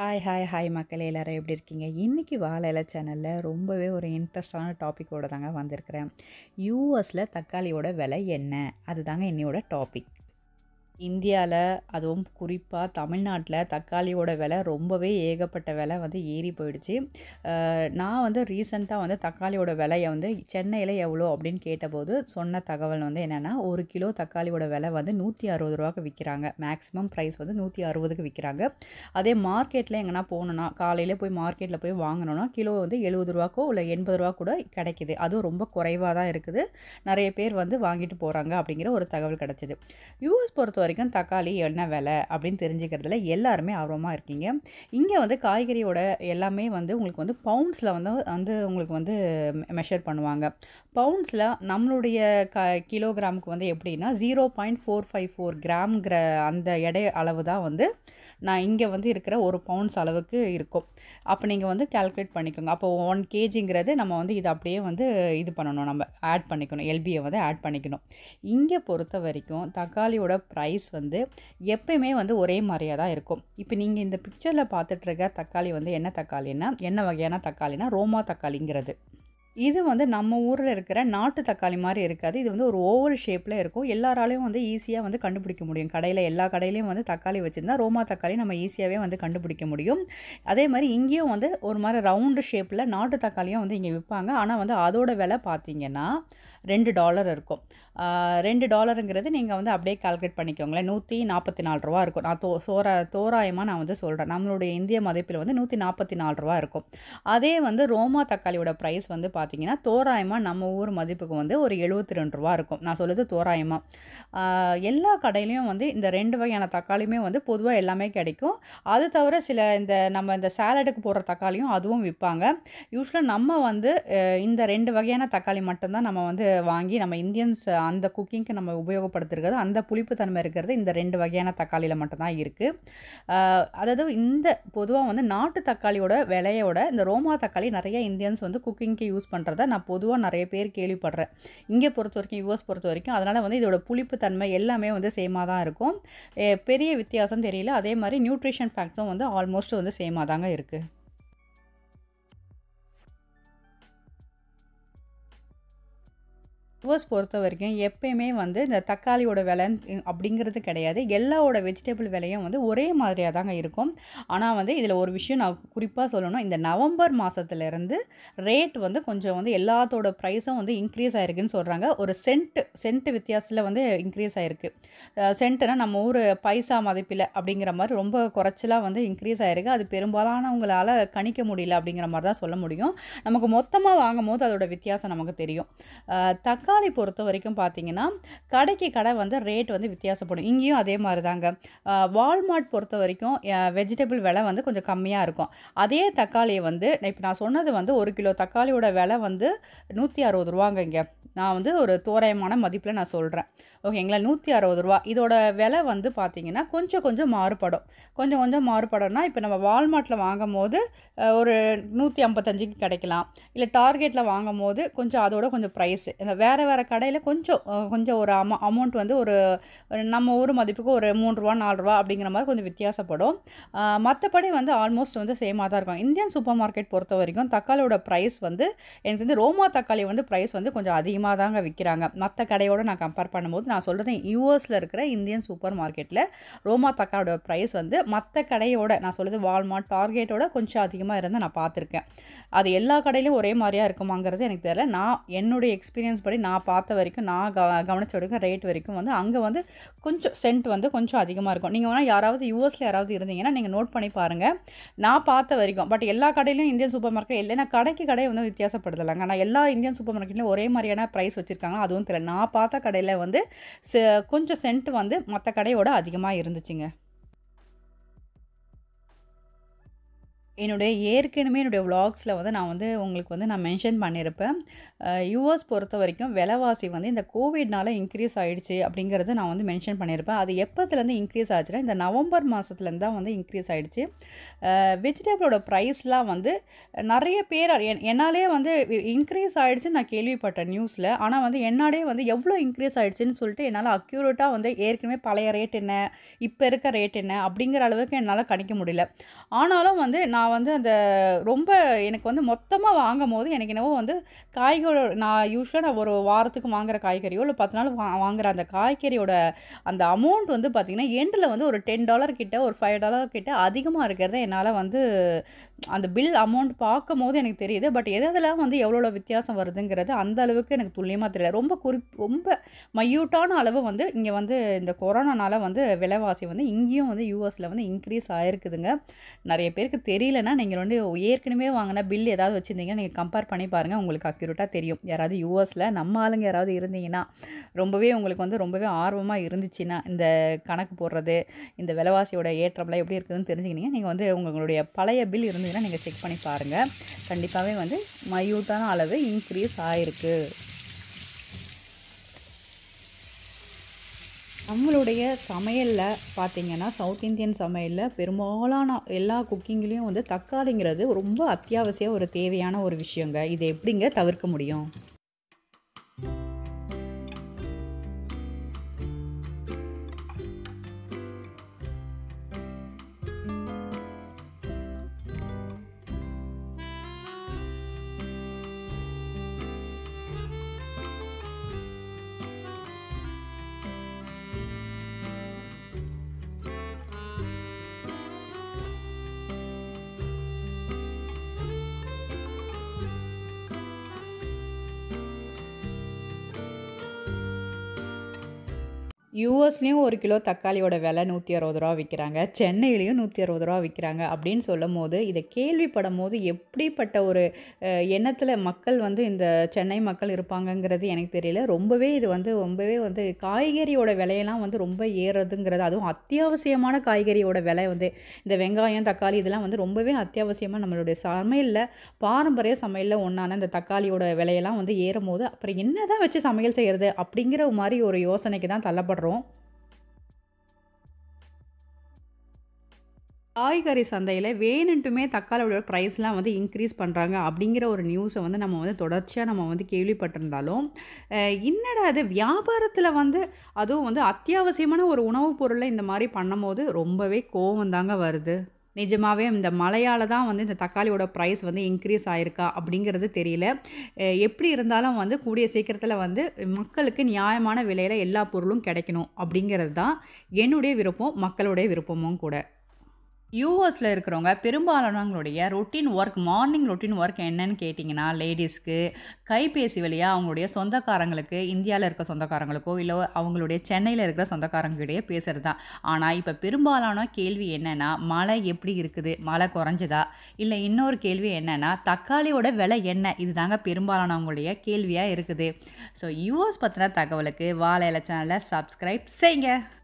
hi hi hi மக்களே எல்லாரும் எப்படி இருக்கீங்க இன்றைக்கி வாழை இலை சேனலில் ரொம்பவே ஒரு இன்ட்ரெஸ்டான டாப்பிக்கோட தாங்க வந்திருக்கிறேன் யூஎஸில் தக்காளியோட விலை என்ன அதுதாங்க என்னையோட டாபிக் இந்தியாவில் அதுவும் குறிப்பாக தமிழ்நாட்டில் தக்காளியோட விலை ரொம்பவே ஏகப்பட்ட விலை வந்து ஏறி போயிடுச்சு அஹ் நான் வந்து ரீசெண்டாக வந்து தக்காளியோட விலையை வந்து சென்னையில் எவ்வளோ அப்படின்னு கேட்டபோது சொன்ன தகவல் வந்து என்னென்னா ஒரு கிலோ தக்காளியோட விலை வந்து நூற்றி அறுபது ரூபாய்க்கு விற்கிறாங்க மேக்ஸிமம் ப்ரைஸ் வந்து நூற்றி அறுபதுக்கு விற்கிறாங்க அதே மார்க்கெட்டில் எங்கன்னா போகணுன்னா காலையில் போய் மார்க்கெட்டில் போய் வாங்கினோன்னா கிலோ வந்து எழுபது ரூபாக்கோ இல்லை எண்பது ரூபா கூட கிடைக்கிது அதுவும் ரொம்ப குறைவாக தான் இருக்குது நிறைய பேர் வந்து வாங்கிட்டு போகிறாங்க அப்படிங்கிற ஒரு தகவல் கிடச்சிது யூஎஸ் பொறுத்த வரைக்கும் தக்காளி என்ன விலை அப்படின்னு தெரிஞ்சுக்கிறதுல எல்லாருமே ஆர்வமாக இருக்கீங்க இங்கே வந்து காய்கறியோட எல்லாமே வந்து உங்களுக்கு வந்து பவுண்ட்ஸில் வந்து வந்து உங்களுக்கு வந்து மெஷர் பண்ணுவாங்க பவுண்ட்ஸில் நம்மளுடைய க கிலோகிராமுக்கு வந்து எப்படின்னா zero point four five four கிராம்ங்கிற அந்த எடை அளவு தான் வந்து நான் இங்கே வந்து இருக்கிற ஒரு பவுண்ட்ஸ் அளவுக்கு இருக்கும் அப்போ நீங்கள் வந்து கால்குலேட் பண்ணிக்கோங்க அப்போ ஒன் கேஜிங்கிறது நம்ம வந்து இது அப்படியே வந்து இது பண்ணணும் நம்ம ஆட் பண்ணிக்கணும் எல்பியை வந்து ஆட் பண்ணிக்கணும் இங்கே பொறுத்த வரைக்கும் தக்காளியோட ப்ரைஸ் வந்து எப்பயுமே வந்து ஒரே மாதிரியாக தான் இருக்கும் இப்போ நீங்கள் இந்த பிக்சரில் பார்த்துட்ருக்க தக்காளி வந்து என்ன தக்காளின்னா என்ன வகையான தக்காளினா ரோமா தக்காளிங்கிறது இது வந்து நம்ம ஊரில் இருக்கிற நாட்டு தக்காளி மாதிரி இருக்காது இது வந்து ஒரு ஓவல் ஷேப்பில் இருக்கும் எல்லாராலையும் வந்து ஈஸியாக வந்து கண்டுபிடிக்க முடியும் கடையில் எல்லா கடையிலையும் வந்து தக்காளி வச்சுருந்தா ரோமா தக்காளி நம்ம ஈஸியாகவே வந்து கண்டுபிடிக்க முடியும் அதே மாதிரி இங்கேயும் வந்து ஒரு மாதிரி ரவுண்டு ஷேப்பில் நாட்டு தக்காளியும் வந்து இங்கே விற்பாங்க ஆனால் வந்து அதோட விலை பார்த்தீங்கன்னா ரெண்டு டாலர் இருக்கும் ஆஹ் ரெண்டு டாலருங்கிறது நீங்கள் வந்து அப்படியே கால்குலேட் பண்ணிக்கோங்களேன் நூற்றி நாற்பத்தி நாலு ரூபா இருக்கும் நான் தோ சோரா தோராயமாக நான் வந்து சொல்கிறேன் நம்மளுடைய இந்திய மதிப்பில் வந்து நூற்றி நாற்பத்தி நாலு ரூபா இருக்கும் அதே வந்து ரோமா தக்காளியோட ப்ரைஸ் வந்து பார்த்தீங்கன்னா தோராயமாக நம்ம ஊர் மதிப்புக்கு வந்து ஒரு எழுபத்தி ரெண்டு ரூபா இருக்கும் நான் சொல்லுது தோராயமாக எல்லா கடையிலையும் வந்து இந்த ரெண்டு வகையான தக்காளியுமே வந்து பொதுவாக எல்லாமே கிடைக்கும் அது தவிர சில இந்த நம்ம இந்த சாலடுக்கு போடுற தக்காளியும் அதுவும் விற்பாங்க யூஸ்வலாக நம்ம வந்து அஹ், இந்த ரெண்டு வகையான தக்காளி மட்டும்தான் நம்ம வந்து வாங்கி நம்ம இந்தியன்ஸ் அந்த குக்கிங்க்கு நம்ம உபயோகப்படுத்துறது அந்த புளிப்பு தன்மை இருக்கிறது இந்த ரெண்டு வகையான தக்காளியில் மட்டும்தான் இருக்குது அதாவது இந்த பொதுவாக வந்து நாட்டு தக்காளியோட விலையோட இந்த ரோமா தக்காளி நிறைய இந்தியன்ஸ் வந்து குக்கிங்க்கு யூஸ் பண்ணுறத நான் பொதுவாக நிறைய பேர் கேள்விப்படுறேன் இங்கே பொறுத்த வரைக்கும் யூஎஸ் பொறுத்த வரைக்கும் அதனால் வந்து இதோட புளிப்பு தன்மை எல்லாமே வந்து சேமாக தான் இருக்கும் எ, பெரிய வித்தியாசம் தெரியல அதே மாதிரி நியூட்ரிஷன் ஃபேக்ட்ஸும் வந்து ஆல்மோஸ்ட் வந்து சேமாக தாங்க இருக்குது யூஎஸ் பொறுத்த வரைக்கும் எப்பயுமே வந்து இந்த தக்காளியோட விலை அப்படிங்கிறது கிடையாது எல்லாவோட வெஜிடபிள் விலையும் வந்து ஒரே மாதிரியாக தாங்க இருக்கும் ஆனால் வந்து இதில் ஒரு விஷயம் நான் குறிப்பாக சொல்லணும் இந்த நவம்பர் மாதத்துலேருந்து ரேட் வந்து கொஞ்சம் வந்து எல்லாத்தோட ப்ரைஸும் வந்து இன்க்ரீஸ் ஆயிருக்குன்னு சொல்கிறாங்க ஒரு சென்ட் சென்ட் வித்தியாசத்தில் வந்து இன்க்ரீஸ் ஆயிருக்கு சென்ட்டுனா நம்ம ஊர் பைசா மதிப்பில் அப்படிங்கிற மாதிரி ரொம்ப குறைச்சலாக வந்து இன்க்ரீஸ் ஆயிருக்கு அது பெரும்பாலானவங்களால் கணிக்க முடியல அப்படிங்கிற மாதிரி தான் சொல்ல முடியும் நமக்கு மொத்தமாக வாங்கும் போது அதோட வித்தியாசம் நமக்கு தெரியும் அஹ் தக்காளி பொறுத்த வரைக்கும் பார்த்தீங்கன்னா கடைக்கு கடை வந்து ரேட் வந்து வித்தியாசப்படும் இங்கேயும் அதே மாதிரி தாங்க அஹ் வால்மார்ட் பொறுத்த வரைக்கும் வெஜிடபிள் விலை வந்து கொஞ்சம் கம்மியாக இருக்கும் அதே தக்காளியை வந்து இப்போ நான் சொன்னது வந்து ஒரு கிலோ தக்காளியோட விலை வந்து நூற்றி அறுபது ரூபாங்க இங்கே நான் வந்து ஒரு தோராயமான மதிப்பில் நான் சொல்கிறேன் ஓகேங்களா நூற்றி அறுபது ரூபா இதோட விலை வந்து பார்த்தீங்கன்னா கொஞ்சம் கொஞ்சம் மாறுபடும் கொஞ்சம் கொஞ்சம் மாறுபடும்னா இப்போ நம்ம வால்மார்ட்டில் வாங்கும் போது அஹ், ஒரு நூற்றி ஐம்பத்தஞ்சுக்கு கிடைக்கலாம் இல்லை டார்கெட்டில் வாங்கும் போது கொஞ்சம் அதோட கொஞ்சம் ப்ரைஸ் இந்த வேறு வேறு கடையில் கொஞ்சம் அஹ், கொஞ்சம் ஒரு அமௌ அமௌண்ட் வந்து ஒரு ஒரு நம்ம ஊர் மதிப்புக்கு ஒரு மூணு ரூபா நாலு ரூபா அப்படிங்கிற மாதிரி கொஞ்சம் வித்தியாசப்படும் அஹ், மற்றபடி வந்து ஆல்மோஸ்ட் வந்து சேமாக தான் இருக்கும் இந்தியன் சூப்பர் மார்க்கெட் பொறுத்த வரைக்கும் தக்காளியோட ப்ரைஸ் வந்து எனக்கு வந்து ரோமா தக்காளி வந்து ப்ரைஸ் வந்து கொஞ்சம் அதிகமாக தாங்க விற்கிறாங்க மற்ற கடையோட நான் கம்பேர் பண்ணும்போது நான் சொல்கிறது யூஎஸில் இருக்கிற இந்தியன் சூப்பர் மார்க்கெட்டில் ரோமா தக்காளியோட ப்ரைஸ் வந்து மற்ற கடையோட நான் சொல்கிறது வால்மார்ட் டார்கெட்டோட கொஞ்சம் அதிகமாக இருந்தால் நான் பார்த்துருக்கேன் அது எல்லா கடையிலையும் ஒரே மாதிரியாக இருக்குமாங்கிறது எனக்கு தெரியல நான் என்னுடைய எக்ஸ்பீரியன்ஸ் படி நான் பார்த்த வரைக்கும் நான் கவ கவனிச்ச வரைக்கும் ரேட் வரைக்கும் வந்து அங்கே வந்து கொஞ்சம் சென்ட் வந்து கொஞ்சம் அதிகமாக இருக்கும் நீங்கள் வேணால் யாராவது யூஎஸில் யாராவது இருந்தீங்கன்னா நீங்கள் நோட் பண்ணி பாருங்கள் நான் பார்த்த வரைக்கும் பட் எல்லா கடையிலையும் இந்தியன் சூப்பர் மார்க்கெட் இல்லைன்னா கடைக்கு கடை வந்து வித்தியாசப்படுதலைங்க ஆனால் எல்லா இந்தியன் சூப்பர் மார்க்கெட்லையும் ஒரே மாதிரியான ப்ரைஸ் வச்சுருக்காங்க அதுவும் தெரியல நான் பார்த்த கடையில் வந்து செ- கொஞ்சம் சென்ட் வந்து மற்ற கடையோட அதிகமாக இருந்துச்சுங்க என்னுடைய ஏற்கனவே என்னுடைய vlogsல வந்து நான் வந்து உங்களுக்கு வந்து நான் மென்ஷன் பண்ணியிருப்பேன் யுஎஸ் பொறுத்த வரைக்கும் விலைவாசி வந்து இந்த கோவிட்னால இன்க்ரீஸ் ஆயிடுச்சு அப்படிங்கிறத நான் வந்து மென்ஷன் பண்ணியிருப்பேன் அது எப்போத்துலேருந்து இன்க்ரீஸ் ஆச்சுன்னா இந்த நவம்பர் மாதத்துலேருந்து தான் வந்து இன்க்ரீஸ் ஆயிடுச்சு வெஜிடபிளோட ப்ரைஸ்லாம் வந்து நிறைய பேர் என் என்னாலே வந்து இன்க்ரீஸ் ஆயிடுச்சுன்னு நான் கேள்விப்பட்டேன் நியூஸில் ஆனால் வந்து என்னாலே வந்து எவ்வளோ இன்க்ரீஸ் ஆயிடுச்சுன்னு சொல்லிட்டு என்னால் அக்யூரேட்டாக வந்து ஏற்கனவே பழைய ரேட் என்ன இப்போ இருக்க ரேட் என்ன அப்படிங்கிற அளவுக்கு என்னால் கணிக்க முடியல ஆனாலும் வந்து நான் வந்து அந்த ரொம்ப எனக்கு வந்து மொத்தமாக வாங்கும் போது எனக்கு என்னவோ வந்து காய்கறி நான் யூஸ்வலாக நான் ஒரு வாரத்துக்கு வாங்குற காய்கறியோ இல்லை பத்து நாள் வா வாங்குற அந்த காய்கறியோட அந்த அமௌண்ட் வந்து பார்த்திங்கன்னா எண்டில் வந்து ஒரு டென் டாலர் கிட்ட ஒரு ஃபைவ் டாலர் கிட்ட அதிகமாக இருக்கிறத என்னால் வந்து அந்த பில் அமௌண்ட் பார்க்கும் போது எனக்கு தெரியுது பட் எதெல்லாம் வந்து எவ்வளோ வித்தியாசம் வருதுங்கிறது அந்த அளவுக்கு எனக்கு துல்லியமாக தெரியல ரொம்ப குறிப் ரொம்ப மையூட்டான அளவு வந்து இங்கே வந்து இந்த கொரோனானால வந்து விலைவாசி வந்து இங்கேயும் வந்து யூஎஸில் வந்து இன்க்ரீஸ் ஆயிருக்குதுங்க நிறைய பேருக்கு தெரியலனா நீங்கள் வந்து ஏற்கனவே வாங்கின பில் ஏதாவது வச்சுருந்தீங்கன்னா நீங்கள் கம்பேர் பண்ணி பாருங்கள் உங்களுக்கு அக்யூரேட்டாக தெரியும் யாராவது யூஎஸில் நம்ம ஆளுங்க யாராவது இருந்தீங்கன்னா ரொம்பவே உங்களுக்கு வந்து ரொம்பவே ஆர்வமாக இருந்துச்சுன்னா இந்த கணக்கு போடுறது இந்த விலைவாசியோட ஏற்றம்லாம் எப்படி இருக்குதுன்னு தெரிஞ்சுக்கினீங்க நீங்கள் வந்து உங்களுடைய பழைய பில் இருந்ததுன்னா நீங்கள் செக் பண்ணி பாருங்கள் கண்டிப்பாகவே வந்து மையூட்டான அளவு இன்க்ரீஸ் ஆகிருக்கு நம்மளுடைய சமையலில் பார்த்தீங்கன்னா சவுத் இந்தியன் சமையலில் பெரும்பாலான எல்லா குக்கிங்லேயும் வந்து தக்காளிங்கிறது ரொம்ப அத்தியாவசிய ஒரு தேவையான ஒரு விஷயங்க இதை எப்படிங்க தவிர்க்க முடியும் யூஎஸ்லேயும் ஒரு கிலோ தக்காளியோட விலை நூற்றி அறுபது ரூபா விற்கிறாங்க சென்னையிலையும் நூற்றி அறுபது ரூபா விற்கிறாங்க அப்படின்னு சொல்லும் போது இதை கேள்விப்படும் போது எப்படிப்பட்ட ஒரு எண்ணத்தில் மக்கள் வந்து இந்த சென்னை மக்கள் இருப்பாங்கங்கிறது எனக்கு தெரியல ரொம்பவே இது வந்து ரொம்பவே வந்து காய்கறியோட விலையெல்லாம் வந்து ரொம்ப ஏறுறதுங்கிறது அதுவும் அத்தியாவசியமான காய்கறியோட விலை வந்து இந்த வெங்காயம் தக்காளி இதெல்லாம் வந்து ரொம்பவே அத்தியாவசியமாக நம்மளுடைய சமையலில் பாரம்பரிய சமையலில் ஒன்றான இந்த தக்காளியோட விலையெல்லாம் வந்து ஏறும் போது அப்புறம் என்ன தான் வச்சு சமையல் செய்கிறது அப்படிங்கிற மாதிரி ஒரு யோசனைக்கு தான் தள்ளப்படுறோம் காய்கறி சந்தையில் வேணுன்ட்டுமே தக்காளியோட ப்ரைஸ்லாம் வந்து இன்க்ரீஸ் பண்ணுறாங்க அப்படிங்கிற ஒரு நியூஸை வந்து நம்ம வந்து தொடர்ச்சியாக நம்ம வந்து கேள்விப்பட்டிருந்தாலும் என்னடா அது வியாபாரத்தில் வந்து அதுவும் வந்து அத்தியாவசியமான ஒரு உணவுப் பொருளை இந்த மாதிரி பண்ணும்போது ரொம்பவே கோவம் தாங்க வருது நிஜமாகவே இந்த மழையால் தான் வந்து இந்த தக்காளியோட ப்ரைஸ் வந்து இன்க்ரீஸ் ஆயிருக்கா அப்படிங்கிறது தெரியல எப்படி இருந்தாலும் வந்து கூடிய சீக்கிரத்தில் வந்து மக்களுக்கு நியாயமான விலையில் எல்லா பொருளும் கிடைக்கணும் அப்படிங்கிறது தான் என்னுடைய விருப்பம் மக்களுடைய விருப்பமும் கூட யூஎஸில் இருக்கிறவங்க பெரும்பாலானவங்களுடைய routine work morning routine work என்னன்னு கேட்டிங்கன்னா லேடிஸ்க்கு கைபேசி வழியாக அவங்களுடைய சொந்தக்காரங்களுக்கு இந்தியாவில் இருக்க சொந்தக்காரங்களுக்கோ இல்லை அவங்களுடைய சென்னையில் இருக்கிற சொந்தக்காரங்களுடைய பேசுகிறது தான் ஆனால் இப்போ பெரும்பாலான கேள்வி என்னென்னா மழை எப்படி இருக்குது மழை குறைஞ்சதா இல்லை இன்னொரு கேள்வி என்னென்னா தக்காளியோட விலை என்ன இது தாங்க பெரும்பாலானவங்களுடைய கேள்வியாக இருக்குது ஸோ யூஎஸ் பற்றின தகவலுக்கு வாழை இலை சேனலை சப்ஸ்கிரைப் செய்யுங்க